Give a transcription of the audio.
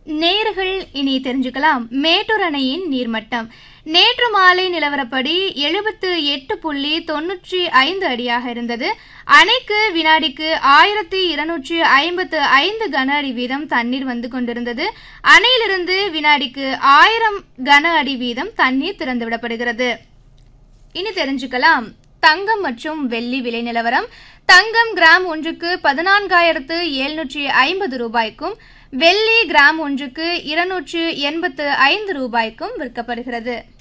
நேர்கள் இனி தெரிஞ்சுக்கலாம் மேட்டூர் அணையின் நீர்மட்டம் நேற்று மாலை நிலவரப்படி எழுபத்து எட்டு புள்ளி தொன்னூற்றி ஐந்து அடியாக இருந்தது அணைக்கு வினாடிக்கு ஆயிரத்தி இருநூற்றி ஐம்பத்து ஐந்து கன அடி வீதம் தண்ணீர் வந்து கொண்டிருந்தது அணையிலிருந்து வினாடிக்கு ஆயிரம் கன அடி வீதம் தண்ணீர் திறந்துவிடப்படுகிறது இனி தெரிஞ்சுக்கலாம் தங்கம் மற்றும் வெள்ளி விலை நிலவரம் தங்கம் கிராம் ஒன்றுக்கு பதினான்காயிரத்து எழுநூற்றி ஐம்பது ரூபாய்க்கும் வெள்ளி கிராம் ஒன்றுக்கு இருநூற்று எண்பத்து ஐந்து ரூபாய்க்கும் விற்கப்படுகிறது